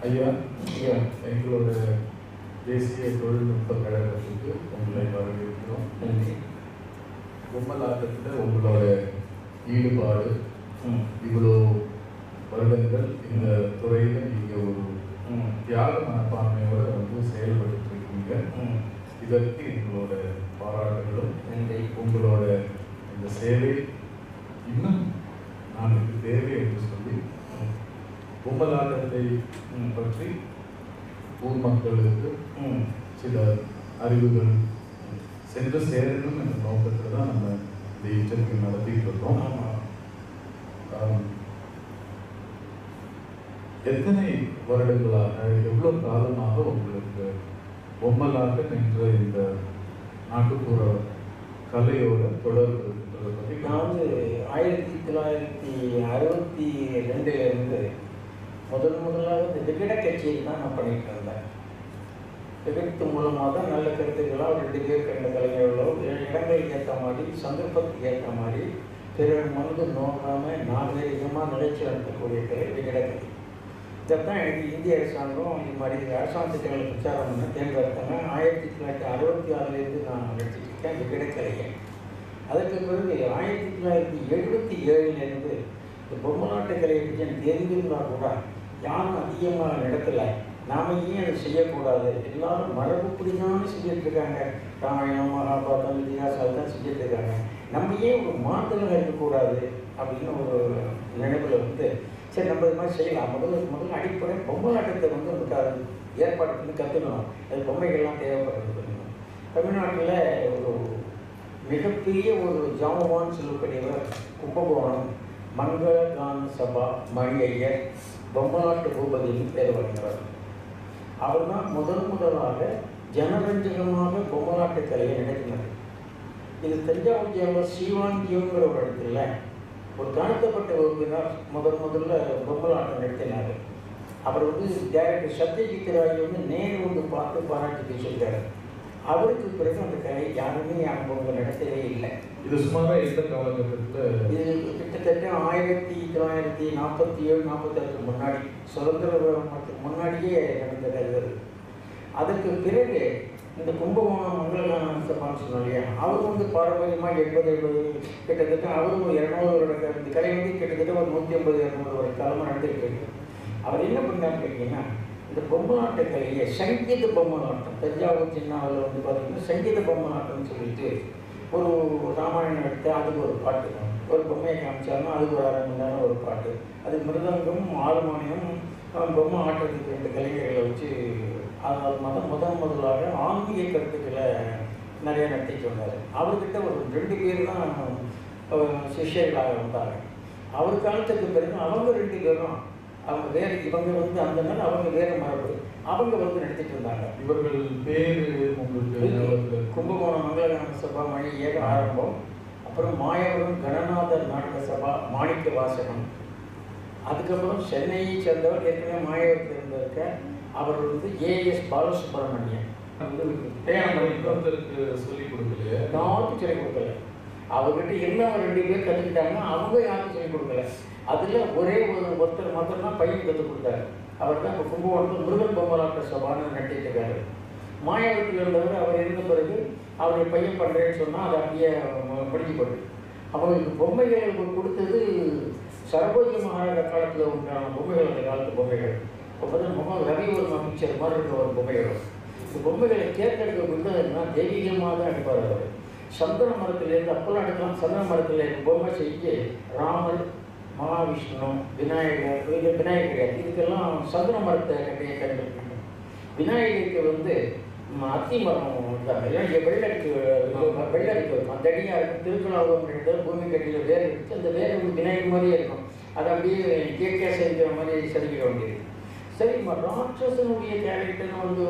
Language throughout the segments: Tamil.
ஐயா ஐயா எங்களோட தேசிய தொழில்நுட்ப கழகத்துக்கு உங்களை வரவேற்கிறோம் நன்றி பொம்மலாட்டத்தில் உங்களோட ஈடுபாடு ம் இவ்வளோ வருடங்கள் இந்த துறையில் நீங்கள் ஒரு ம் தியாக மனப்பான்மையோடு வந்து செயல்பட்டு இருக்கீங்க ம் இதற்கு எங்களோட பாராட்டுகளும் நன்றி உங்களோட இந்த சேவை இன்னும் நாளுக்கு தேவை என்று சொல்லி பொம்மலாட்டத்தை ம். பற்றி ஊர் மக்களுக்கு ம் சில அறிவுகள் சென்று சேரணும் என்ற நோக்கத்தில் தான் நம்ம இந்த இன்டர்வியூ நடத்திட்டு இருக்கோம் ஆமாம் ஆம். எத்தனை வருடங்களாக எவ்வளோ காலமாக உங்களுக்கு பொம்மலாட்டம் என்ற இந்த நாட்டுப்புற கலையோட தொடர்பு இருக்கிறத பற்றி நான் வந்து ஆயிரத்தி தொள்ளாயிரத்தி அறுபத்தி ரெண்டுலேருந்து முதல் முதலாக இந்த விகட கட்சியை தான் நான் பண்ணிட்டு இருந்தேன் விகடத்து மூலமாக தான் நல்ல கருத்துக்களாக ரெண்டு பேர் கண்ட கலைஞர்களோ இடங்களுக்கு ஏற்ற மாதிரி சந்தர்ப்பத்துக்கு ஏற்ற மாதிரி பிறர் மனது நோக்காமல் நாகரிகமாக நிலைச்சி நடத்தக்கூடிய கலை விகட கலை இதைத்தான் எனக்கு இந்திய அரசாங்கம் இது மாதிரி அரசாங்க திட்டங்களை பிரச்சாரம் பண்ண தேர்ந்தெடுத்தாங்க ஆயிரத்தி தொள்ளாயிரத்தி அறுபத்தி ஆறுலேருந்து நான் நடத்திட்டு இருக்கேன் விகட கலையை அதற்கு பிறகு ஆயிரத்தி தொள்ளாயிரத்தி எழுபத்தி ஏழுலேருந்து இந்த பொம்மலாட்ட கலையை பற்றி எனக்கு தெரிஞ்சிருந்தா கூட யாரும் அதிகமாக நடத்தலை நாம ஏன் அதை செய்யக்கூடாது எல்லாரும் மரபுப்படி தானே செஞ்சுட்டு இருக்காங்க ராமாயணம் மகாபாரதம் இதிகாசம் தான் செஞ்சுட்டு இருக்காங்க நம்ம ஏன் ஒரு மாற்றலாக இருக்கக்கூடாது அப்படின்னு ஒரு நினைவில் வந்து சரி நம்ம இது மாதிரி செய்யலாம் முதல்ல முதல்ல அடிப்படை பொம்மலாட்டத்தை வந்து அந்த க- ஏற்பாடு பண்ணி கற்றுக்கணும் அது பொம்மைகள்லாம் தேவைப்படுறது தமிழ்நாட்டில் ஒரு மிகப்பெரிய ஒரு ஜாமவான் சொல்லக்கூடியவர் கும்பகோணம் மங்கள கான சபா மணி ஐயர் பொம்மலாட்டு பூபதியின் பேர் வருகிறார் அவர் தான் முதல் முதலாக ஜனரஞ்சகமாக பொம்மலாட்டு கலையை நடத்தினார் இது தஞ்சாவூர் ஜெயலலிதா ஸ்ரீவாங்கியங்கிற ஒரு இடத்துல ஒரு தாழ்த்தப்பட்ட வகுப்பினர் முதல் முதல்ல பொம்மலாட்டம் நடத்தினார் அவர் வந்து டேரக்டர் சத்யஜித் ராய் வந்து நேரு வந்து பார்த்து பாராட்டி பேசியிருக்காரு அவருக்கு பிறகு அந்த கலை யாருமே அனுபவங்கள் நடத்தவே இல்லை இது சுமாராக எந்த காலகட்டத்தில் இது கிட்டத்தட்ட ஆயிரத்தி தொள்ளாயிரத்தி நாற்பத்தி ஏழு நாற்பத்தாறுக்கு முன்னாடி சுதந்திர விழாவுக்கு முன்னாடியே நடந்த கதை அது. அதற்கு பிறகு இந்த கும்பகோணம் மங்களகான சபான்னு சொன்னோம் இல்லையா அவர் வந்து பாரம்பரியமாக எண்பது எழுபது கிட்டத்தட்ட அவரும் ஒரு இரநூறு வருட கா- இந்த கலை வந்து கிட்டத்தட்ட ஒரு நூற்றி ஐம்பது இரநூறு வருட காலமாக நடந்துகிட்டு இருக்கு அவர் என்ன பண்ணார் கேட்டீங்கன்னா இந்த பொம்மலாட்ட கலையை சங்கீத பொம்மலாட்டம் தஞ்சாவூர் சின்னாவில் வந்து பார்த்தீங்கன்னா சங்கீத பொம்மலாட்டம்னு சொல்லிட்டு ஒரு ராமாயணம் எடுத்து அதுக்கு ஒரு பாட்டு ஒரு பொம்மையை காமிச்சாலும் அதுக்கு ஒரு அரை மணி நேரம் ஒரு பாட்டு அது மிருதங்கம் ஆறுமானியம் அஹ் பொம்மை ஆட்டத்துக்கு ரெண்டு கலைஞர்களை வச்சு அது மத முதன் முதலாக ஆன்மீக கருத்துக்களை நிறைய நடத்திட்டு வந்தார் அவர்கிட்ட ஒரு ரெண்டு பேர் தான் அஹ், சிஷ்யர்களாக வந்தாங்க அவர் காலத்துக்கு பிறகு அவங்க ரெண்டு பேரும் அவங்க வேறு இவங்க வந்து அந்த நாள் அவங்க வேறு மரபு அவங்க வந்து நடத்திட்டு இருந்தாங்க இவர்கள் பேர் உங்களுக்கு ஞாபகத்தில் இருக்கா? கும்பகோணம் மங்களகான சபா மணி ஏக ஆரம்பம் அப்புறம் மாயவரம் கணநாதர் நாடக சபா மாணிக்க வாசகம் அதுக்கப்புறம் சென்னையை சேர்ந்தவர் ஏற்கனவே மாயவரத்தில் இருந்திருக்க அவர் வந்து ஏஎஸ் பாலசுப்ரமணியன் வந்து பிரயாணம் பண்ணிட்டு ஒருத்தருக்கு சொல்லிக் கொடுக்கலையே யாருக்கும் சொல்லிக் கொடுக்கல அவர்கிட்ட எல்லாம் ரெண்டு பேர் கற்றுக்கிட்டாங்கன்னா அவங்க யாருக்கும் சொல்லிக் கொடுக்கல அதில் ஒரே ஒரு ஒருத்தர் மாத்திரம் பையன் கற்றுக் கொடுத்தாரு அவர் தான் இப்போ கும்பகோணத்தில் முருகன் பொம்மலாட்ட சபான்னு நடத்திட்டு இருக்காரு மாயாவரத்தில் இருந்தவர் அவர் இருந்த பிறகு அவருடைய பையன் பண்ணுறேன்னு சொன்னால் அது அப்படியே ம- முடிஞ்சு போட்டு அவங்களுக்கு பொம்மைகள் கொடுத்தது சரபோஜி மகாராஜா காலத்தில் உண்டான பொம்மைகள் அந்த காலத்து பொம்மைகள் இப்போ பார்த்தா முகம் ரவிவர்மா பிக்சர் மாதிரி இருக்க ஒரு பொம்மைகள் இந்த பொம்மைகளை தேர்ந்தெடுக்க விட்டதுன்னா தெய்வீகமாக தான் எடுப்பார் அவர் சந்தன மரத்திலேருந்து அப்பெல்லாம் எடுக்கலாம் சந்தன மரத்தில் இருக்க பொம்மை செஞ்சு ராமர் மகாவிஷ்ணு விநாயகர் இது விநாயகர் இதுக்கெல்லாம் சந்தன மரத்தை கட்டையை கண்டுபிடிக்கணும் விநாயகருக்கு வந்து ம், அத்தி மரம் இருந்தாங்க ஏன்னா இங்கே வெள்ளருக்கு வெள்ளருக்கு இருக்கும் அந்த அடியாக இருக்கும் திருக்குழாவும் இடத்துல பூமி கட்டியில் வேர் இருக்கு அந்த வேர் வந்து விநாயகர் மாதிரியே இருக்கும் அது அப்படியே கேட்கே செதுக்கிற மாதிரி செதுக்கிட வேண்டியது சரி ம- ராட்சசனுடைய கேரக்டர் வந்து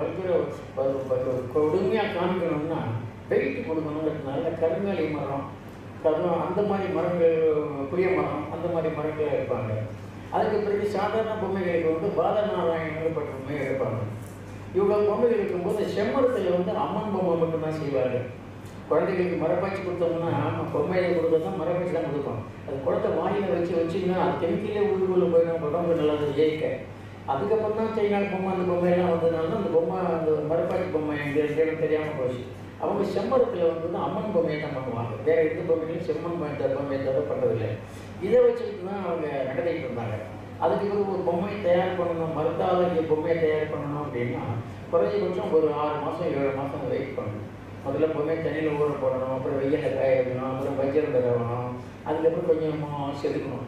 பயங்கர கொடுமையாக காமிக்கணும்னா வெயிட் கொடுக்கணுங்கிறதுனால கருங்காலி மரம் கரும் அந்த மாதிரி மரங்கள் புளிய மரம் அந்த மாதிரி மரங்கள் இருப்பாங்க அதுக்கு பிறகு சாதாரண பொம்மைகளுக்கு வந்து பாதநாராயணன் பட்ட பொம்மை எடுப்பாங்க இவங்க பொம்மைகள் இருக்கும்போது செம்மரத்தில் வந்து அம்மன் பொம்மை மட்டும்தான் செய்வாங்க குழந்தைகளுக்கு மரப்பாச்சி கொடுத்தோம்னா ஆமாம் பொம்மையை கொடுத்தா தான் மரப்பாச்சி தான் கொடுப்போம் அது குழந்தை வாயில் வச்சு வச்சிங்கன்னா அது கெமிக்கலே உள்ளுக்குள்ளே போயிடும் உடம்பு நல்லா இயக்க அதுக்கப்புறம் தான் சைனா பொம்மை அந்த பொம்மையெல்லாம் வந்ததுனால அந்த பொம்மை அந்த மரப்பாச்சி பொம்மை எங்க இடம் தெரியாமல் போச்சு அவங்க செம்மரத்தில் வந்து தான் அம்மன் பொம்மையை தான் பண்ணுவாங்க வேற எந்த பொம்மையிலும் செம்மன் பொம்மை பொம்மையை தவிர பண்ணுறதில்லை இதை வச்சுக்கிட்டு தான் அவங்க நடத்திட்டு இருந்தாங்க அதுக்கு பிறகு ஒரு பொம்மையை தயார் பண்ணணும் மருந்தால் இங்கே பொம்மையை தயார் பண்ணணும் அப்படின்னா குறைஞ்சபட்சம் ஒரு ஆறு மாதம் ஏழு மாதம் வெயிட் பண்ணணும் முதல்ல பொம்மையை தண்ணியில் ஊற போடணும் அப்புறம் வெயிலில் காய வைக்கணும் அப்புறம் வஜ்ரம் தரணும் அதுக்கப்புறம் கொஞ்சம் செதுக்கணும்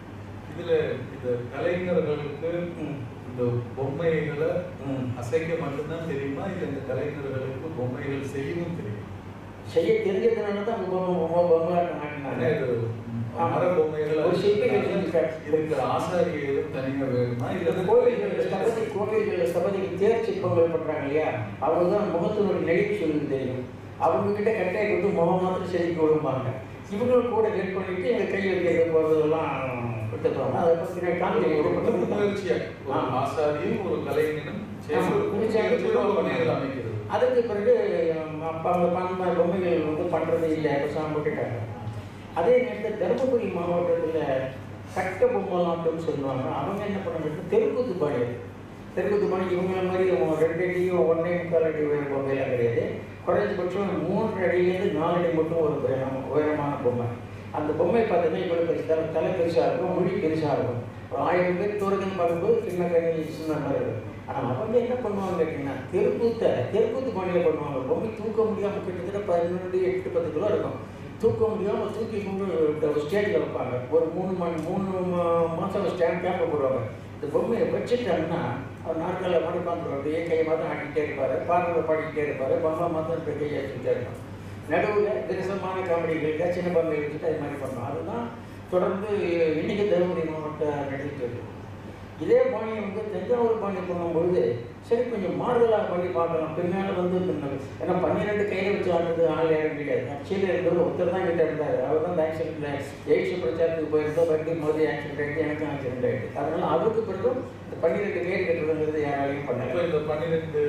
இதுல இந்த கலைஞர்களுக்கு ம். இந்த பொம்மைகளை ம். அசைக்க மட்டும்தான் தெரியுமா இல்ல இந்த கலைஞர்களுக்கு பொம்மைகள் செய்யவும் தெரியும் செய்ய தெரிஞ்சதுனால தான் அந்த பொம்மை பொம்மை பொம்மை ஏன்னா ஆட்டினாங்க இது ஆமா. மர பொம்மைகள் ஒரு சிற்பிகள் செஞ்சுட்டார். இதுக்கு ஆசாரியரும் தனியா வேணுமா இல்ல இந்த கோவில்களில் ஸ்தபதி கோவில்களில் ஸ்தபதிக்கு தேர் சிற்பங்கள் பண்ணுறாங்க இல்லையா அவங்க தான் முகத்தினுடைய நெளிவு சொல்லுது தெரியும் அவங்க கிட்ட கட்டையை கொடுத்து முகம் மாத்திரம் செதுக்கி விடுவாங்க இவங்களும் கூட ஹெல்ப் பண்ணிட்டு எங்கள் கை வைக்கிறது போகிறதெல்லாம் கொடுத்துருவாங்க அதை பற்றி ஒரு காமிக்க முயற்சியா ஒரு ஆமா. ஆசாரியும் ஒரு கலைஞனும் ஆமா. சேர்ந்து முயற்சியோட ஒரு பொம்மைகள் அமைக்கிறது அதுக்கு பிறகு அப்போ அந்த பன்ம பொம்மைகள் வந்து பண்ணுறது இல்லை பேசாமல் விட்டுட்டாங்க அதே நேரத்தில் தருமபுரி மாவட்டத்தில் கட்ட பொம்மலாட்டம்னு சொல்லுவாங்க அவங்க என்ன பண்ணாங்க தெருக்கூத்து பாணி அது. தெருக்கூத்து பாணி இவங்கள மாதிரி அவங்க ரெண்டு அடியும் ஒன்றே முக்கால் அடி உயர பொம்மையெல்லாம் கிடையாது குறைஞ்சபட்சம் மூன்று அடியிலேருந்து நாலு அடி மட்டும் ஒரு உயரம் உயரமான பொம்மை அந்த பொம்மை பார்த்தீங்கன்னா இவ்வளோ பெருசு தலை தலை பெருசாக இருக்கும் மொழி பெருசாக இருக்கும் ஒரு ஆயிரம் பேர் தூரத்துன்னு பார்க்கும்போது சின்ன கண்ணி சின்ன மாதிரி இருக்கும் ஆனால் அவங்க என்ன பண்ணுவாங்க கேட்டிங்கன்னா தெருக்கூத்தை தெருக்கூத்து பாணியில் பண்ணுவாங்க பொம்மை தூக்க முடியாமல் கிட்டத்தட்ட பதினொன்று எட்டு பத்து கிலோ இருக்கும் தூக்க முடியாமல் தூக்கி கொண்டு ஸ்டேஜில் வைப்பாங்க ஒரு மூணு மணி மூணு மா- மாதம் ஸ்டாண்ட் கேம்ப் போடுவாங்க இந்த பொம்மையை வச்சுட்டாங்கன்னா அவர் நாற்காலில் மாதிரி உட்காந்துருவார் அப்படியே கையை மாதம் ஆட்டிகிட்டே இருப்பார் பாடலில் பாடிக்கிட்டே இருப்பார் பொம்மை மாதம் இப்போ கையை வச்சுக்கிட்டே இருக்கும் நடுவில் விரசமான காமெடிகளுக்கு சின்ன பொம்மை வச்சுட்டு அது மாதிரி பண்ணோம் அதுதான் தொடர்ந்து இன்னைக்கு தருமபுரி மாவட்டம் நடத்திட்டு இருக்கு இதே பாணியை வந்து தஞ்சாவூர் பாணி பண்ணும்பொழுது சரி கொஞ்சம் மாறுதலாக பண்ணி பார்க்கலாம் பின்னால் வந்து பின்ன- ஏன்னா பன்னிரெண்டு கையில் வச்சு ஆடுறது ஆள் யாரும் கிடையாது ஆக்சுவலி இருந்தது ஒருத்தர் தான் கிட்ட இருந்தார் அவர் தான் ஆக்சிடென்ட் எய்ட்ஸ் பிரச்சாரத்துக்கு போயிருந்தோம் வண்டி மோதி ஆக்சிடென்ட் ஆகிட்டு எனக்கும் ஆக்சிடென்ட் ஆகிட்டு அதனால அவருக்கு பிறகும் இந்த பன்னிரெண்டு கயிறு கட்டுறதுங்கிறது யாராலையும் அப்ப பண்ணல இந்த பன்னிரெண்டு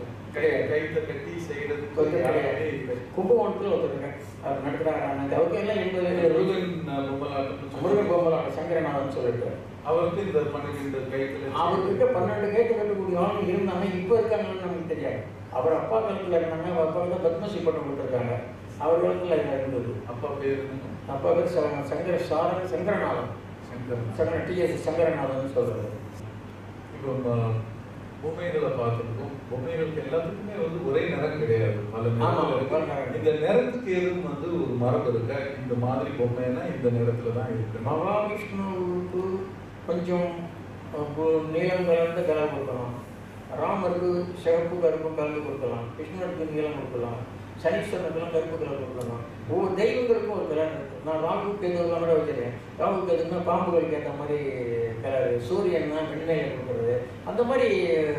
கை கைத்த கட்டி செய்யறதுக்கு கொஞ்சம் யாருமே கிடையாது இல்லை. கும்பகோணத்தில் ஒருத்தர் அவர் நடக்கிறாங்க அவருக்கு எல்லாம் எண்பது முருகன் பொம்மலாட்டம் முருகன் பொம்மலாட சங்கரநாதன் சொல்லிட்டு அவருக்கு இந்த பன்னிரெண்டு கைத்துல அவர்கிட்ட பன்னெண்டு கேட்டு கட்டக்கூடிய ஆளுங்க இருந்தாங்க இப்போ இருக்காங்கன்னு நமக்கு தெரியாது அவர் அப்பா காலத்தில் இருந்தாங்க அவர் அப்பா வந்து பத்மஸ்ரீ பட்டம் கொடுத்துருக்காங்க அவர் காலத்தில் இது இருந்தது அப்பா பேர் என்ன? அப்பா பேர் ச- சங்கர சாரன் சங்கரநாதன் சங்கரன் சங்கர டிஎஸ் சங்கரநாதன் சொல்றது இப்போ ம- பொம்மைகளை பார்த்துருக்கோம் பொம்மைகளுக்கு எல்லாத்துக்குமே வந்து ஒரே நிறம் கிடையாது பல ஆமா, நிறங்கள் இருக்கு. பல நிறம். இந்த நிறத்துக்கு எதுவும் வந்து ஒரு மரபு இருக்க இந்த மாதிரி பொம்மைனா இந்த நிறத்துல தான் இருக்கு மகாவிஷ்ணுவுக்கு கொஞ்சம் அஹ், பு- நீலம் கலந்த கலர் கொடுக்கலாம் ராமருக்கு சிவப்பு கருப்பு கலந்து கொடுக்கலாம் கிருஷ்ணருக்கு நீலம் கொடுக்கலாம் சனீஸ்வரனுக்கெல்லாம் கருப்பு கலர் கொடுக்கலாம் ஒவ்வொரு தெய்வங்களுக்கும் ஒரு கலர் இருக்கு நான் ராகு கேதுலாம் கூட வச்சிருக்கேன் ராகு கேதுன்னா பாம்புகளுக்கு ஏற்ற மாதிரி கலர் சூரியன் தான் வெண்மையில கொடுக்குறது அந்த மாதிரி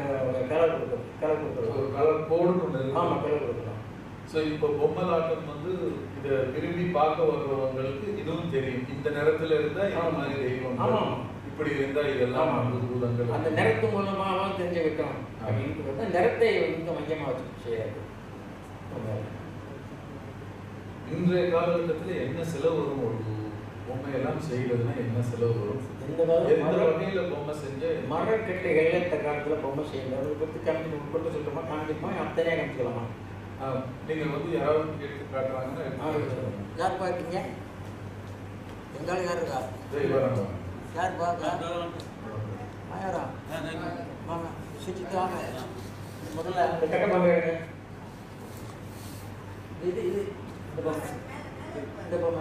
கலர் கொடுக்குறது கலர் கொடுக்குறது ஒரு கலர் கோடுன்னு ஒன்று இருக்கு ஆமாம் கலர் கொடுக்கலாம் ஸோ இப்போ பொம்மலாட்டம் வந்து இதை விரும்பி பார்க்க வர்றவங்களுக்கு இதுவும் தெரியும் இந்த நிறத்துல இருந்தா இந்த ஆமா. மாதிரி தெய்வம் ஆமாம். இப்படி இருந்தா இதெல்லாம் ஆமா. வந்து பூதங்கள் அந்த நிறத்து மூலமாக தெரிஞ்சுக்கிட்டோம் அப்படின்றது நிறத்தை வந்து மையமாக வச்சு செய்யாது இன்றைய காலகட்டத்துல என்ன செலவு வரும் ஒரு பொம்மையெல்லாம் செய்யறதுன்னா என்ன செலவு வரும் எந்த காலம் எந்த மர- வகையில பொம்மை செஞ்ச மரக்கட்டைகள்ல இந்த காலத்தில் பொம்மை செய்யல அதை பற்றி காமிச்சு கொண்டு சொல்கிறோமா காமிச்சிருமா அத்தனையாக காமிச்சிக்கலாமா ஆ, நீங்க வந்து யாராவது எடுத்து காட்டுறாங்கன்னா எடுத்து காட்டுறாங்க. யார் பார்த்தீங்க எங்காலும் யார் இருக்கா இதோ இவராங்க. யார் பார்க்க ஆயாரா வாங்க சுற்றிட்டு வாங்க முதல்ல அந்த கட்ட பொம்மை எடுங்க இது இது இந்த பொம்மை இந்த பொம்மை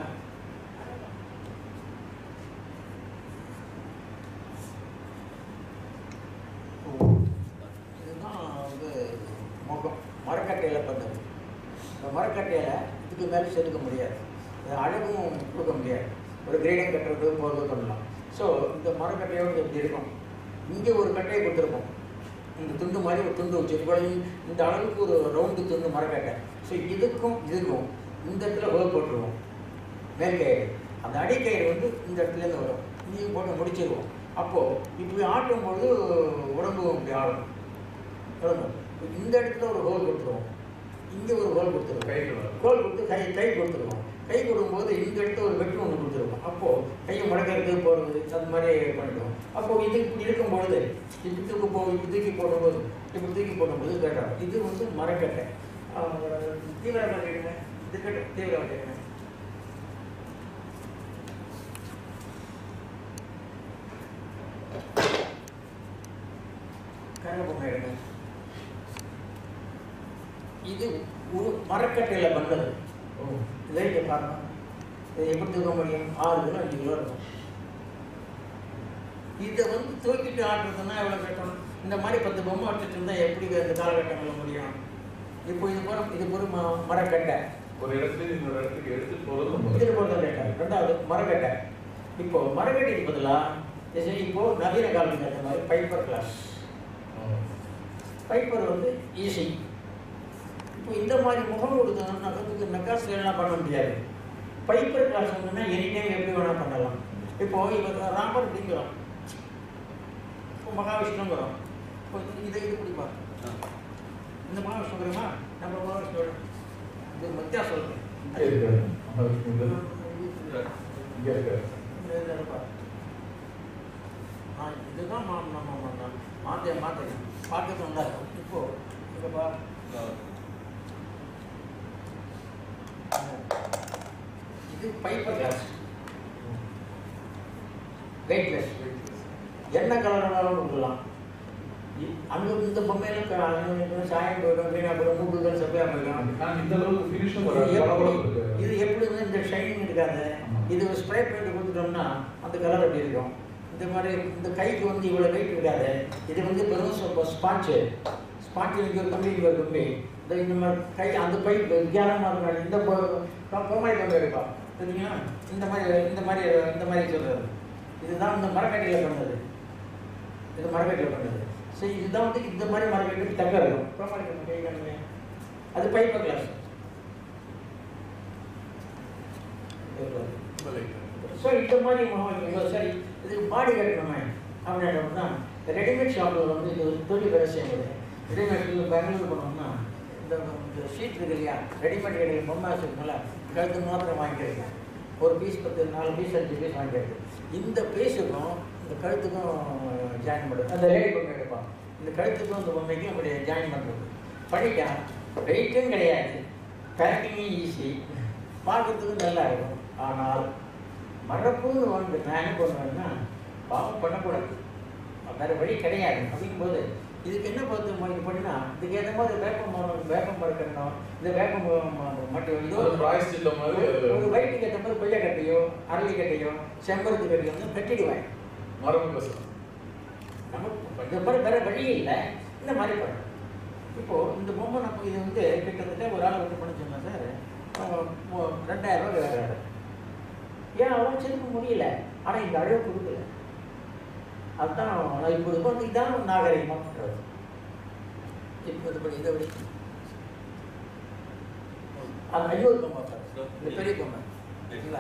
இதுதான் வந்து முகம் மரக்கட்டையில் பண்ணது இந்த மரக்கட்டையில் இதுக்கு மேலே செதுக்க முடியாது இது அழகும் கொடுக்க முடியாது ஒரு கிரேடிங் கட்டுறது போகிறது பண்ணலாம் ஸோ இந்த மரக்கட்டையோடு இப்படி இருக்கும் இங்கே ஒரு கட்டையை கொடுத்துருப்போம் இந்த துண்டு மாதிரி ஒரு துண்டு வச்சு இவ்வளவு இந்த அளவுக்கு ஒரு ரவுண்டு துண்டு மரக்கட்டை ஸோ இதுக்கும் இதுக்கும் இந்த இடத்துல ஹோல் போட்டுருவோம் மேல் கயிறு அந்த அடிக்கயிறு வந்து இந்த இடத்துலேருந்து வரும் இதையும் போட்டு முடிச்சிருவோம் அப்போது இப்படி ஆட்டும்பொழுது உடம்பு இப்படி ஆடும் உடம்பு இந்த இடத்துல ஒரு ஹோல் கொடுத்துருவோம் இங்கே ஒரு ஹோல் கொடுத்துருவோம் கையில் வரும். கோல் கொடுத்து கை கை கொடுத்துருவோம் கை கொடுக்கும்போது இந்த இடத்துல ஒரு வெட்டு ஒன்று கொடுத்துருக்கோம் அப்போது கையை முடக்கிறது போகிறது அந்த மாதிரி பண்ணிடுவோம் அப்போது இது இப்படி இருக்கும்பொழுது இப்படி தூக்கி போ இப்படி தூக்கி போடும்போது இப்படி தூக்கி போடும்போது கேட்டோம் இது வந்து மரக்கட்டை தீவிரவாத கேடுங்க இது கேட்ட தீவிரவாத கேடுங்க கரகபொம்மை எடுங்க இது ஒரு மரக்கட்டையில் பண்ணது ஓ லைட்டை பாருங்க இதை எப்படி தூக்க முடியும் ஆறு கிலோ அஞ்சு கிலோ இருக்கும் இதை வந்து தூக்கிட்டு ஆடுறதுன்னா எவ்வளோ கட்டணும் இந்த மாதிரி பத்து பொம்மை வச்சுட்டு இருந்தால் எப்படி இந்த காலகட்டங்களில் முடியும் இப்போ இது போகிற இது ஒரு ம மரக்கட்டை ஒரு இடத்துல இன்னொரு இடத்துக்கு எடுத்து போறது நம்ம இதில் போகிறது கேட்டை ரெண்டாவது மரக்கட்டை இப்போ மரக்கட்டைக்கு பதிலாக இப்போ நவீன காலத்துக்கு அந்த மாதிரி பைப்பர் கிளாஸ் பைப்பர் வந்து ஈஸி இப்போ இந்த மாதிரி முகம் கொடுத்தோம்னா வந்து நக்காசில் எல்லாம் பண்ண முடியாது பைப்பர் கிளாஸ் வந்துன்னா எனி டைம் எப்படி வேணால் பண்ணலாம் இப்போ இப்போ ராமர் அப்படிங்கிறோம் இப்போ மகாவிஷ்ணுங்கிறோம் இப்போ இதை இது பிடிப்பா இந்த மகாவிஷ்ணுங்கிறோமா நம்ம மகாவிஷ்ணு இது மத்தியா சொல்கிறேன் இங்கே இருக்காரு மகாவிஷ்ணு இங்க- இங்க இருக்காரு ஆ இதுதான் மா நம்ம மாற்ற மாற்றணும் பார்க்க நல்லா இருக்கும் இப்போ இங்கே பா இது பைப்பர் கிளாஸ் வெயிட்லெஸ் என்ன கலர் வேணாலும் கொடுக்கலாம் இ- அங்க இந்த பொம்மையில க- அங்க சாயம் போயிடும் வீணா போயிடும் மூக்குகள் செப்பையா போயிடும் ஆனா இந்த அளவுக்கு ஃபினிஷும் இது வராது எப்படி பளபளப்பு இருக்கு. இது எப்படி வந்து இந்த ஷைனிங் இருக்காது ஆமா. இது ஸ்ப்ரே பெயிண்ட் கொடுத்துட்டோம்னா அந்த கலர் அப்படி இருக்கும் இந்த மாதிரி இந்த கைக்கு வந்து இவ்வளோ வெயிட் இருக்காது இது வந்து வெறும் ஸ்பாட்சு ஸ்பாட்சு இங்கே ஒரு கம்பி இங்கே ஒரு கம்பி இந்த இந்த மாதிரி கை அந்த பை வித்தியாசமாக இருக்கும் இந்த பொம்மை கம்பி எடுக்கும் சரிங்களா இந்த மாதிரி இந்த மாதிரி இந்த மாதிரி சொல்கிறது இதுதான் இந்த மரக்கட்டையில் பண்ணது இது மரக்கட்டையில் பண்ணது சரி இதுதான் வந்து இந்த மாதிரி மரக்கட்டைக்கு தக்க இருக்கும் பொம்மை கை கம்பி அது பைப்பர் கிளாஸ் ஸோ இந்த மாதிரி மகன் சரி இது பாடி கட்டணுமே அப்படின்னா ரெடிமேட் ஷாப்பில் வந்து இது ஒரு தொழில் வேலை செய்யுது ரெடிமேட் பெங்களூர் போனோம்னா இந்த இந்த ஷீட் இருக்கு இல்லையா ரெடிமேட் கடையில் பொம்மை வச்சுருக்கனால கழுத்து மாத்திரம் வாங்கிக்கிறது ஒரு பீஸ் பத்து நாலு பீஸ் அஞ்சு பீஸ் வாங்கிக்கிறது இந்த பீஸுக்கும் இந்த கழுத்துக்கும் ஜாயின் பண்ணுறது அந்த லேடி பொம்மை எடுப்பான் இந்த கழுத்துக்கும் இந்த பொம்மைக்கும் அப்படி ஜாயின் பண்ணுறது பண்ணிட்டா வெயிட்டும் கிடையாது பேக்கிங்கும் ஈஸி பார்க்கறதுக்கும் நல்லா இருக்கும் ஆனால் மரப்புன்னு வந்து நான் என்ன பண்ணுவேன்னா பாவம் பண்ணக்கூடாது வேற வழி கிடையாது அப்படிங்கும்போது இதுக்கு என்ன பார்த்து இது பண்ணினா இதுக்கு ஏற்ற மாதிரி வேப்பம் மரம் வேப்பம் மரக்கணும் இந்த வேப்பம் ம- மட்டும் இதோ அது பிராயஷ்சித்தம் மாதிரி அது ஒரு வயிற்றுக்கு ஏற்ற மாதிரி கொய்யா கட்டையோ அரளி கட்டையோ செம்பருத்தி கட்டையோ வந்து கட்டிடுவேன் மரபு கஷ்டம் நமக்கு இந்த மாதிரி வேற வழியே இல்லை இந்த மாதிரி பண்ணணும் இப்போ இந்த பொம்மை நம்ம இது வந்து கிட்டத்தட்ட ஒரு ஆள் வந்து பண்ண சொன்னா சார் அவங்க மு- ரெண்டாயிரம் ரூபாய் கேட்குறாரு ஏன் அவன் செருப்பு முடியல ஆனால் இந்த அழகு கொடுக்கல அதுதான் நான் இப்போ இது வந்து இதான் நாகரிகமாக பண்ணுறது இப்போ இது பண்ணி இதை விட அது ஐயோர் பொம்மை பாரு. இந்த பெரிய பொம்மை சரிங்களா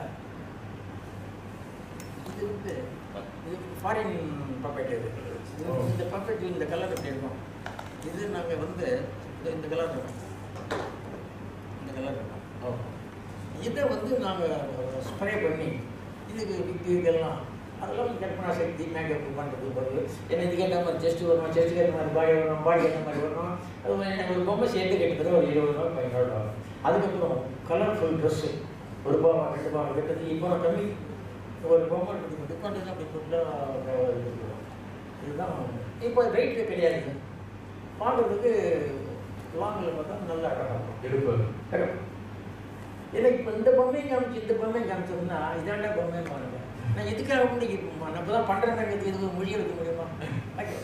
இது வந்து இது ஃபாரின் பப்பெட் இது இது- ஓ. இந்த பப்பெட் இந்த கலர் எப்படி இருக்கும் இது நாங்கள் வந்து இந்த இந்த கலர் இருக்கும் இந்த கலர் இருக்கும் இதை வந்து நாங்கள் ஸ்ப்ரே பண்ணி இதுக்கு விக்கு இதெல்லாம் அதெல்லாம் வந்து கற்பனா சக்தி மேக்கப் பண்ணுறது போது ஏன்னா இதுக்கு ஏற்ற மாதிரி செஸ்ட் வரணும் செஸ்ட்டுக்கு ஏற்ற மாதிரி பாடி வரணும் பாடி ஏற்ற மாதிரி வரணும் அது மாதிரி எனக்கு ஒரு பொம்மை சேர்த்து கிட்டத்தட்ட ஒரு இருபது ரூபா பதினோரு ரூபா அதுக்கப்புறம் கலர்ஃபுல் ட்ரெஸ்ஸு ஒரு ரூபா ரெண்டு ரூபா கட்டுறது இப்போ நான் கம்மி ஒரு பொம்மை எடுத்து டிஸ்கவுண்ட் அப்படி ஃபுல்லாக இதுதான் இப்போ ரேட்டு கிடையாது பார்க்குறதுக்கு லாங்கில் பார்த்தா நல்லா அழகாக இருக்கும் எடுப்பாரு கரெக்ட். எனக்கு இப்போ இந்த பொம்மையும் காமிச்சு இந்த பொம்மையும் காமிச்சதுன்னா இதாண்டா பொம்மைன்னு பாருங்க நான் இதுக்காக வந்து இப்போ நம்ம தான் பண்ணுறேன் இதுக்கு மொழி எடுக்க முடியுமா Okay.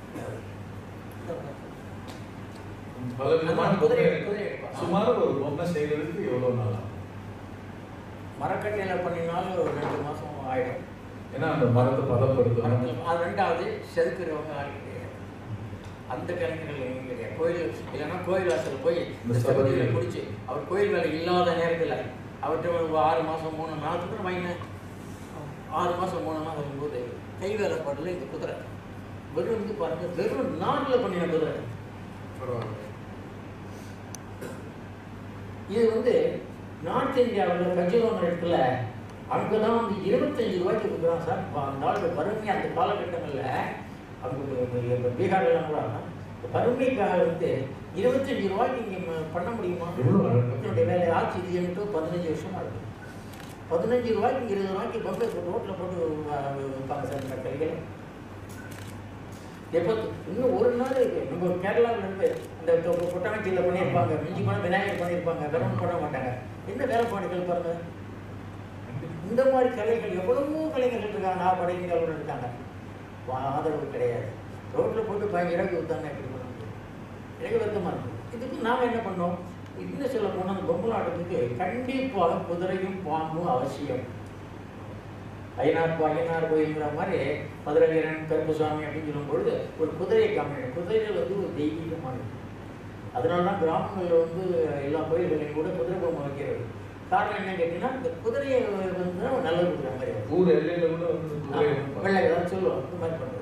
பல விதமான ஆமா, குதிரை- பொம்மை குதிரை எடுப்பான். சுமார் ஒரு பொம்மை செய்யறதுக்கு எவ்வளவு நாள் ஆகும் மரக்கட்டையில் பண்ணினாலும் ஒரு ரெண்டு மாதம் ஆயிடும் ஏன்னா அந்த மரத்தை பதப்படுத்தணும் மரத்துல- அது ரெண்டாவது செதுக்குறவங்க ஆள் கிடையாது அந்த கலைஞர்கள் எங்கேயும் கிடையாது கோயில் இல்லைன்னா கோயில் வாசல் போய் இந்த இந்த சபதியில் சபதியில. பிடிச்சி அவர் கோயில் வேலை இல்லாத நேரத்தில் அவர்கிட்ட ஒரு ஆறு மாதம் மூணு நாளுக்கு வாங்கினேன் ஆறு மாதம் மூணு மாதம் இருக்கும்போது கை வேலைப்பாடில் இந்த குதிரை வெறும் வந்து பாருங்க வெறும் நாரில் பண்ணின குதிரை பரவாயில்ல இது வந்து நார்த் இந்தியாவில் கஜிரோங்கிற இடத்துல அங்கே தான் வந்து இருபத்தஞ்சு ரூபாய்க்கு கொடுக்குறான் சார் அப்ப அந்த நாள் வறுமை அந்த காலகட்டங்களில் அவங்க பீகார்லாம் கூட இந்த வறுமைக்காக வந்து இருபத்தஞ்சு ரூபாய்க்கு இங்கே பண்ண முடியுமா எவ்வளவு அழகு. மக்களுடைய வேலை ஆட்சி இது என்று பதினஞ்சு வருஷமா இருக்கு பதினஞ்சு ரூபாய்க்கு இருபது ரூபாய்க்கு பம்பை ரோட்டில் போட்டு வ- விற்பாங்க சார் இந்த கடைகள் எப்போ இன்னும் ஒரு நாள் இருக்கு நம்ம கேரளாவில் இருந்து அந்த கொ- கொட்டாங்கச்சியில் பண்ணியிருப்பாங்க மிஞ்சி போனால் விநாயகர் பண்ணியிருப்பாங்க கருவன் பண்ண மாட்டாங்க என்ன வேலைப்பாடுகள் பாருங்க இந்த மாதிரி கலைகள் எவ்வளவோ கலைஞர்கள் இருக்காங்க நான் படைகளோட இருக்காங்க வா- ஆதரவு கிடையாது ரோட்டில் போட்டு பயங்கர இறகு வித்தாங்க எப்படி பண்ண முடியும் எனக்கு வருத்தமாக இருக்குது இதுக்கு நாம் என்ன பண்ணோம் இன்னும் சொல்ல போனால் அந்த பொம்மலாட்டத்துக்கு கண்டிப்பாக குதிரையும் பாம்பும் அவசியம் ஐயனார் போ ஐயனார் கோயில்ங்கிற மாதிரி மதுரை வீரன் கருப்புசாமி அப்படின்னு சொல்லும்பொழுது ஒரு குதிரையை காமிக்கணும் குதிரைகள் வந்து ஒரு தெய்வீகமானது அதனால தான் கிராமங்களில் வந்து எல்லா கோயில்களையும் கூட குதிரை பொம்மை வைக்கிறது காரணம் என்ன கேட்டீங்கன்னா இந்த குதிரையை வந்து நல்ல குதிரை மாதிரி வரும். ஊர் எல்லையில கூட வந்து குதிரை ஆமா, வெள்ளை ஏதாவது சொல்லுவோம் இந்த மாதிரி பண்ணுறது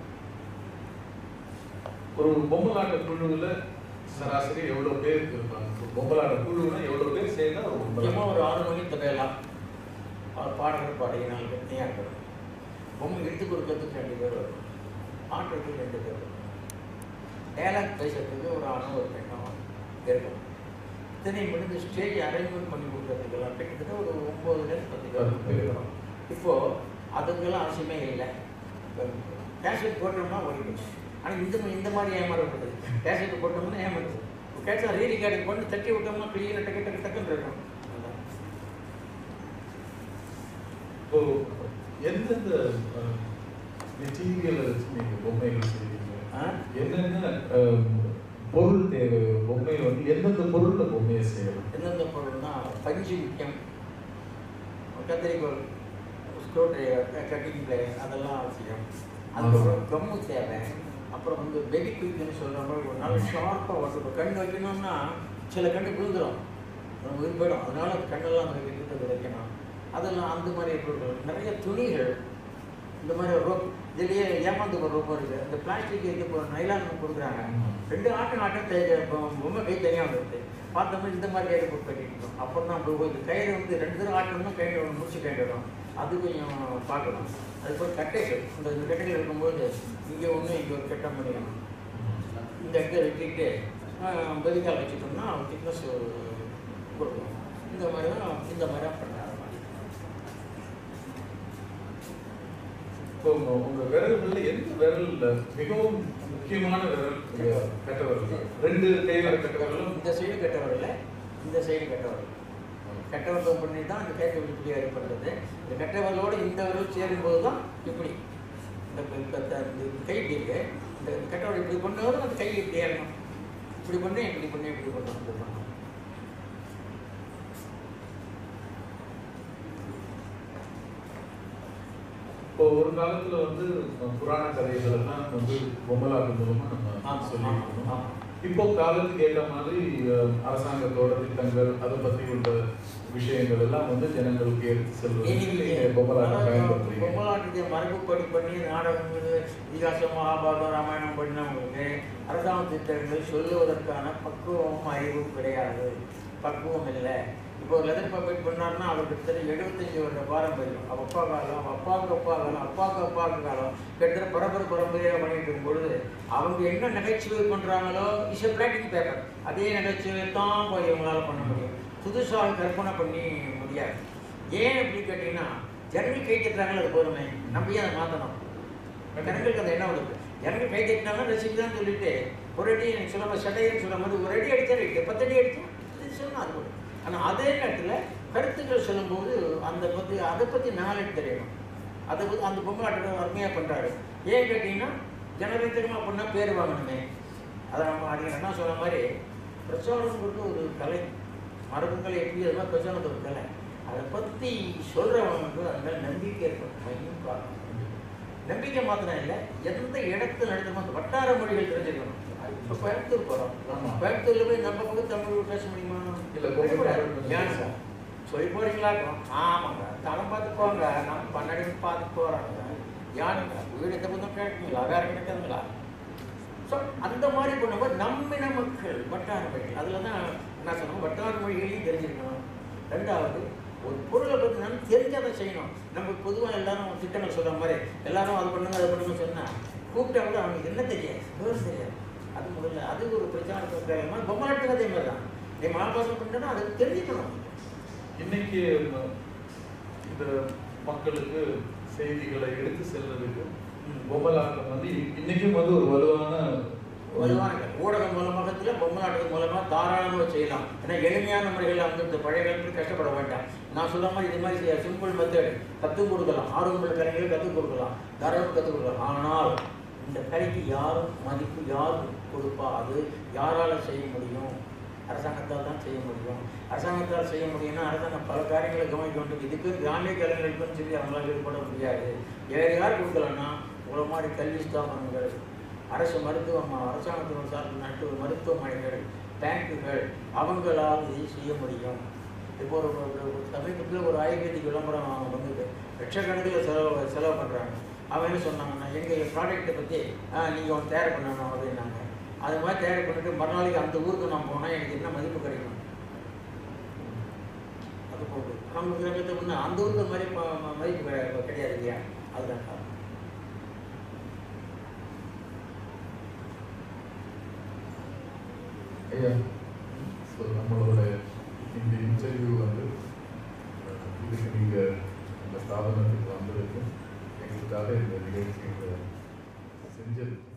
ஒரு பொம்மலாட்ட குழுவுல சராசரி எவ்வளவு பேர் இருப்பாங்க ஒரு பொம்மலாட்ட குழுவுனா எவ்வளவு பேர் சேர்ந்தா ஒரு முக்கியமாக பொம்மலாட்ட ஒரு ஆறு மணி தொகையெல்லாம் அவர் பாடகர் பாடகினால் கட்டியாக இருக்கணும் பொம்மை எடுத்து கொடுக்கறதுக்கு ரெண்டு பேர் வரும் ஆட்டுறதுக்கு ரெண்டு பேர் வரும் டேலாக் பேசுறதுக்கு ஒரு ஆணும் ஒரு பெண்ணும் இருக்கணும் இத்தனை முடிஞ்சு ஸ்டேஜ் அரேஞ்ச்மெண்ட் பண்ணி கொடுக்கறதுக்கெல்லாம் கிட்டத்தட்ட ஒரு ஒம்பதுலேருந்து பத்து பேர் பத்து பேர். இருக்கணும் இப்போது அதுக்கெல்லாம் அவசியமே இல்லை கேசட் போட்டோம்னா ஓடிடும் ஆனால் இந்த மா- இந்த மாதிரி ஏமாறப்படுது கேசட் போட்டோம்னா ஏமாறுது கேசட் ரீ ரெக்கார்டிங் பண்ணி தட்டி விட்டோம்னா கிளியர் டக்கு டக்கு டக்குன்னு இருக்கும் அதான். இப்போ எந்தெந்த மெட்டீரியலை வச்சு நீங்க பொம்மைகள் செய்வீங்க ஆ? என்னென்ன அஹ், பொருள் தேவை ஒரு பொம்மை வந்து எந்தெந்த பொருள்ல பொம்மையை செய்யலாம் எந்தெந்த பொருள்னா பஞ்சு முக்கியம் கத்திரிக்கோல் ஸ்க்ரூ டிரைவர் கட்டிங் பிளேயர் அதெல்லாம் அவசியம் அதுக்கப்புறம் கம்மு தேவை அப்புறம் வந்து பெபி குயிக்னு சொல்கிற மாதிரி ஒரு நாள் ஷார்ப்பாக ஓட்டு கண் வைக்கணும்னா சில கண்ணு விழுந்துடும் நம்ம உயிர் போயிடும் அதனால அந்த கண்ணெல்லாம் அந்த கிட்டத்தட்ட வைக்கணும் அதெல்லாம் அந்த மாதிரி பொருட்கள் நிறைய துணிகள் இந்த மாதிரி ரோப் இதுலேயே ஏமாந்து ஒரு ரோப் இருக்குது இந்த பிளாஸ்டிக் இது நைலான் கொடுக்குறாங்க ரெண்டு ஆட்டம் ஆட்டம் தே- பொ- பொம்மை கை தனியாக வந்துருது பார்த்தோம்னா இந்த மாதிரி கயிறு போட்டு கட்டிக்கணும் அப்புறம் தான் அப்படி போகுது கயிறு வந்து ரெண்டு தடவை ஆட்டம்னா கயிறு ஒன்று முடிச்சு கயிறுடும் அது கொஞ்சம் பார்க்கணும் அது போய் கட்டைகள் இந்த இந்த கட்டைகள் இருக்கும்போது இங்கே ஒன்று இங்கே ஒரு கட்டம் பண்ணிக்கணும் இந்த இடத்துல வெட்டிட்டு பெரிக்கால் வச்சுட்டோம்னா திக்னஸ் கொடுக்கும் இந்த மாதிரி தான் இந்த மாதிரி தான் பண்ண இப்போ உங்க- உங்க விரல்கள்ல எந்த விரல்ல மிகவும் முக்கியமான விரல் உங்க கட்ட விரல் ரெண்டு கையில கட்ட விரலும் இந்த சைடு கட்ட வரல இந்த சைடு கட்ட வரல கட்ட வரல் பண்ணி தான் இந்த கைத்தை இப்படி ஏற்படுறது இந்த கட்ட வரலோட இந்த விரல் சேரும்போது தான் இப்படி இந்த இந்த- இந்த- இந்த கை இப்படி இருக்கு இந்த கட்ட வரல் இப்படி பண்ணும்போது அந்த கை இப்படி ஏறணும் இப்படி பண்ணி இப்படி பண்ணி இப்படி பண்ணணும் இப்படி பண்ணணும் இப்போ ஒரு காலத்துல வந்து அஹ், புராண கதைகள் எல்லாம் வந்து பொம்மலாட்டு மூலமா நம்ம ஆமா, சொல்லிட்டு ஆமா, இருந்தோம். ஆமா. இப்போ காலத்துக்கு ஏற்ற மாதிரி அஹ், அரசாங்கத்தோட திட்டங்கள் அதை பத்தி உள்ள விஷயங்கள் எல்லாம் வந்து ஜனங்களுக்கு எடுத்து செல்வதற்கு நீங்க பொம்மலாட்டம் பயன்படுத்துறீங்க பொம்மலாட்டுடைய மரபுப்படி பண்ணி நாடகங்கள் இதிகாசம் மகாபாரதம் ராமாயணம் பண்ணினவங்களுக்கு அரசாங்க திட்டங்கள் சொல்லுவதற்கான பக்குவம் அறிவு கிடையாது பக்குவம் இல்லை இப்போ ஒரு லெதர் பப்பேட் பண்ணாருன்னா அவர் கிட்டத்தட்ட எழுபத்தஞ்சு வருட பாரம்பரியம் அவ அப்பா காலம் அவ அப்பாவுக்கு அப்பா காலம் அப்பாவுக்கு அப்பாவுக்கு காலம் கிட்டத்தட்ட பரம்பரை பரம்பரையாக பண்ணிட்டு இருக்கும் பொழுது அவங்க என்ன நகைச்சுவை பண்ணுறாங்களோ இஸ் எ பிளாட்டிங் பேப்பர் அதே நகைச்சுவை தான் போய் இவங்களால பண்ண முடியும் புதுசாக கற்பனை பண்ணி முடியாது ஏன் அப்படி கேட்டிங்கன்னா ஜனங்கள் கை தட்டுறாங்களோ அது போதுமே நம்ம ஏன் அதை மாற்றணும் ஜனங்களுக்கு அந்த எண்ணம் வருது ஜனங்கள் கை தட்டினாலும் ரசிக்குதான்னு சொல்லிட்டு ஒரு அடி எனக்கு சொல்ல மாதிரி சட்டைன்னு சொல்ல மாதிரி ஒரு அடி அடித்தா ரைட்டு பத்து அடி அடித்தா இது சொல்லணும் அது போதும் ஆனால் அதே நேரத்தில் கருத்துக்கள் சொல்லும்போது அந்த பற்றி அதை பற்றி நாலேஜ் தெரியணும் அதை பத்தி அந்த பொம்மை ஆட்டம் அருமையாக பண்ணுறாரு ஏன் கேட்டிங்கன்னா ஜனரஞ்சகமாக பண்ணால் பேர் வாங்கணுமே அதை நம்ம அடிக்க என்ன சொன்ன மாதிரி பிரச்சாரங்கிறது ஒரு கலை மரபுகளை எப்படி அது மாதிரி பிரச்சாரத்து ஒரு கலை அதை பற்றி சொல்கிறவங்களுக்கு அது மேலே நம்பிக்கை இருக்கும் மையம் காரணம் நம்பிக்கை மாத்திரம் இல்லை எந்த இடத்துல நடத்துமோ அந்த வட்டார மொழிகள் தெரிஞ்சுக்கணும் இப்போ கோயம்புத்தூர் போகிறோம் ஆமா. கோயம்புத்தூர்ல போய் நம்ம பக்கம் தமிழ் பேச முடியுமா இல்ல, கோயம்புத்தூர் ஏன் சார் சொல்லி போறீங்களா ஆமாங்க தரம் பார்த்து போங்க நம்ம பன்னெண்டு பார்த்து போகிறாங்க யாருங்க வீடு எந்த பக்கம் கேட்குங்களா வேற கிடைக்காதுங்களா ஸோ அந்த மாதிரி பண்ணும்போது நம்மின மக்கள் வட்டார மொழி அதில் தான் என்ன சொல்லணும் வட்டார மொழிகளையும் தெரிஞ்சிருக்கணும் ரெண்டாவது ஒரு பொருளை பற்றி நம்ம தெரிஞ்சாதான் செய்யணும் நம்ம பொதுவாக எல்லாரும் திட்டங்கள் சொல்கிற மாதிரி எல்லாரும் அது பண்ணுங்க அது பண்ணுங்க சொன்னால் கூப்பிட்டா கூட அவனுக்கு என்ன தெரியாது விவரம் தெரியாது அது முதல்ல அது ஒரு பிரச்சனை இருக்கிற பொம்மலாட்டுக்கு அதே மாதிரி தான் நீ மகாபாசம் பண்ணுறா அதை தெரிஞ்சுக்கணும் இன்னைக்கு ம- இந்த மக்களுக்கு செய்திகளை எடுத்து செல்றதுக்கு பொம்மலாட்டம் வந்து இ- இன்னைக்கும் வந்து ஒரு வலுவான வலுவான ஊடகம் மூலமாகத்தில் பொம்மலாட்டத்தின் மூலமாக தாராளமாக செய்யலாம் ஏன்னா எளிமையான முறைகளில் வந்து இந்த பழைய காலத்தில் கஷ்டப்பட வேண்டாம் நான் சொல்ல மாதிரி இது மாதிரி சிம்பிள் மெத்தட் கற்றுக் கொடுக்கலாம் ஆர்வமுள்ள கலைஞர்கள் கற்றுக் கொடுக்கலாம் தாராளமாக கற்றுக் கொடுக்கலாம் ஆனால் இந்த கலைக்கு யாரும் மதிப்பு யார் கொடுப்பா அது யாரால் செய்ய முடியும் அரசாங்கத்தால் தான் செய்ய முடியும் அரசாங்கத்தால் செய்ய முடியும்னா அரசாங்கம் பல காரியங்களை கவனிக்க வேண்டும் இதுக்கு கிராமிய கலைஞர்களுக்குன்னு சொல்லி அவங்களால ஈடுபட முடியாது வேறு யார் கொடுக்கலன்னா உங்களை மாதிரி கல்வி ஸ்தாபனங்கள் அரசு மருத்துவம் அரசாங்கத்தின் சார்பில் நட்டு மருத்துவமனைகள் பேங்குகள் அவங்களால் இதை செய்ய முடியும் இப்போ ஒரு ஒரு- ஒரு சமீபத்தில் ஒரு ஆயுர்வேதிக் விளம்பரம் வந்தது லட்சக்கணக்கில் செலவு செலவு பண்ணுறாங்க அவன் என்ன சொன்னாங்கன்னா எங்கள் ப்ராடக்ட்டை பற்றி நீங்கள் ஒன்று தயார் பண்ணணும் அப்படின்னாங்க அது மாதிரி தயார் பண்ணிட்டு மறுநாளைக்கு அந்த ஊருக்கு நான் போனால் எனக்கு என்ன மதிப்பு கிடைக்கும் அது போகுது நமக்கு இருக்கிறது முன்னே அந்த ஊருக்கு மாதிரி ம- ம- மதிப்பு கிடை- கிடையாது இல்லையா அதுதான் காரணம் ஐயா ஸோ நம்மளோட இந்த இன்டர்வியூ வந்து அஹ், இதுக்கு நீங்கள் இந்த ஸ்தாபனத்துக்கு வந்ததுக்கும் எங்களுக்காக இந்த நிகழ்ச்சியை செஞ்சதுக்கு